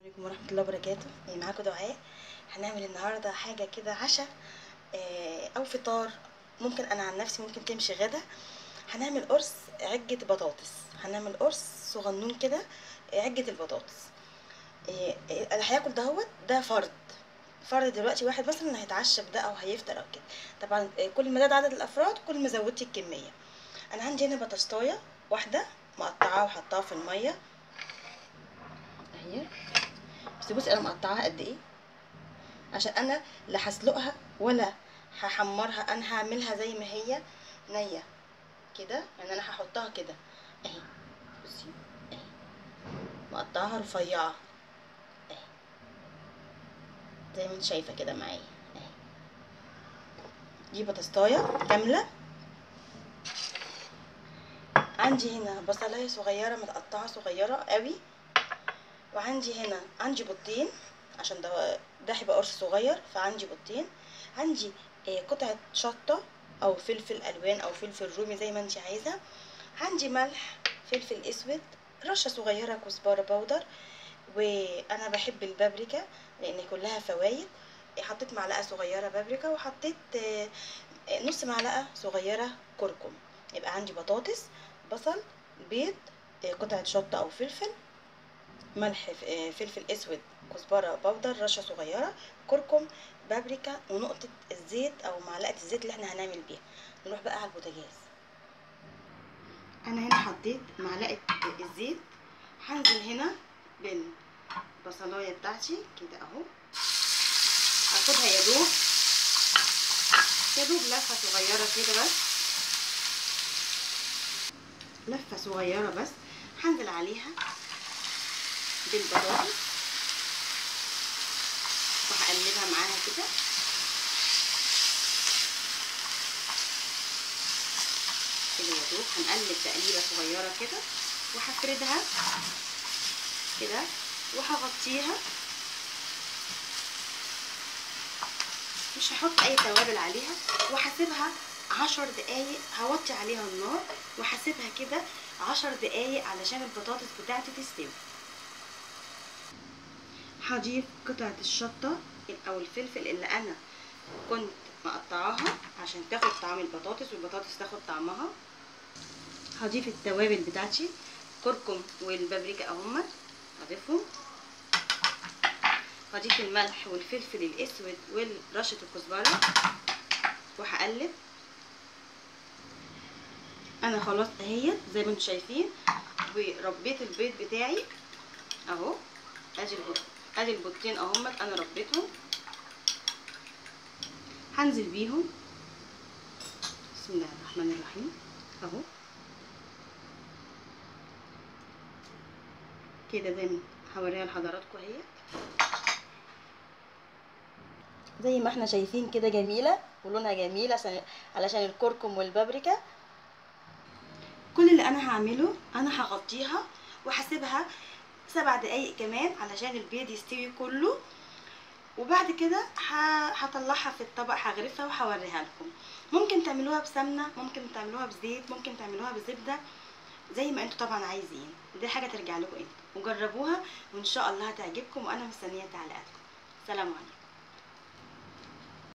عليكم ورحمة الله وبركاته يعني معاكم دعاء هنعمل النهاردة حاجة كده عشاء آه، أو فطار ممكن أنا عن نفسي ممكن تمشي غدا هنعمل قرص عجة بطاطس هنعمل قرص صغنون كده آه، عجة البطاطس آه، آه، اللي هياكل دهوت ده فرد فرد دلوقتي واحد مثلا هيتعشى بده أو هيفطر أو كده طبعا آه، كل ما زاد عدد الأفراد كل ما زودتي الكمية أنا عندي هنا بطاطاية واحدة مقطعاها وحطاها في المية اهي بس بصي انا مقطعاها قد ايه عشان انا لا هسلقها ولا هحمرها انا هعملها زي ما هي نيه كده يعني انا هحطها كده اهي بصي اهي مقطعاها رفيعه اهي زي ما انت شايفه كده معايا اهي دي بطاطايه كامله عندي هنا بصلايه صغيره متقطعه صغيره قوي وعندي هنا عندي بيضتين عشان ده ده هيبقى قرص صغير فعندي بيضتين عندي آه، قطعة شطة أو فلفل ألوان أو فلفل رومي زي ما انت عايزة عندي ملح فلفل أسود رشة صغيرة كزبرة بودر وأنا بحب البابريكا لأن كلها فوايد حطيت معلقة صغيرة بابريكا وحطيت آه، آه، نص معلقة صغيرة كركم يبقى عندي بطاطس بصل بيض آه، قطعة شطة أو فلفل ملح ف- آه، فلفل اسود كزبره بودر رشه صغيره كركم بابريكا ونقطه الزيت او معلقه الزيت اللي احنا هنعمل بيها نروح بقى على البوتاجاز انا هنا حطيت معلقه الزيت هنزل هنا بالبصلايه بتاعتي كده اهو هاخدها يا دوب يا دوب لفه صغيره كده بس لفه صغيره بس هنزل عليها بالبطاطس وهقلبها معاها كده كده يا دوب هنقلب تقليبه صغيره كده وهفردها كده وهغطيها مش هحط اي توابل عليها وهسيبها عشر دقايق هوطي عليها النار وهسيبها كده عشر دقايق علشان البطاطس بتاعتي تستوي هضيف قطعة الشطة أو الفلفل اللي أنا كنت مقطعاها عشان تاخد طعم البطاطس والبطاطس تاخد طعمها هضيف التوابل بتاعتي كركم والبابريكا اهمت هضيفهم هضيف الملح والفلفل الاسود ورشة الكزبرة وهقلب انا خلاص اهيت زي ما انتم شايفين وربيت البيض بتاعي اهو ادي البيض ادي البيضتين اهمت انا ربيتهم هنزل بيهم بسم الله الرحمن الرحيم اهو كده زي ما هوريها لحضراتكم اهي زي ما احنا شايفين كده جميله ولونها جميل عشان علشان الكركم والبابريكا كل اللي انا هعمله انا هغطيها وهسيبها سبع دقايق كمان علشان البيض يستوي كله وبعد كده ه- هطلعها في الطبق هغرفها وهوريها لكم ممكن تعملوها بسمنه ممكن تعملوها بزيت ممكن تعملوها بزبده زي ما انتوا طبعا عايزين دي حاجه ترجع لكم انتوا وجربوها وان شاء الله هتعجبكم وانا مستنيه تعليقاتكم سلام عليكم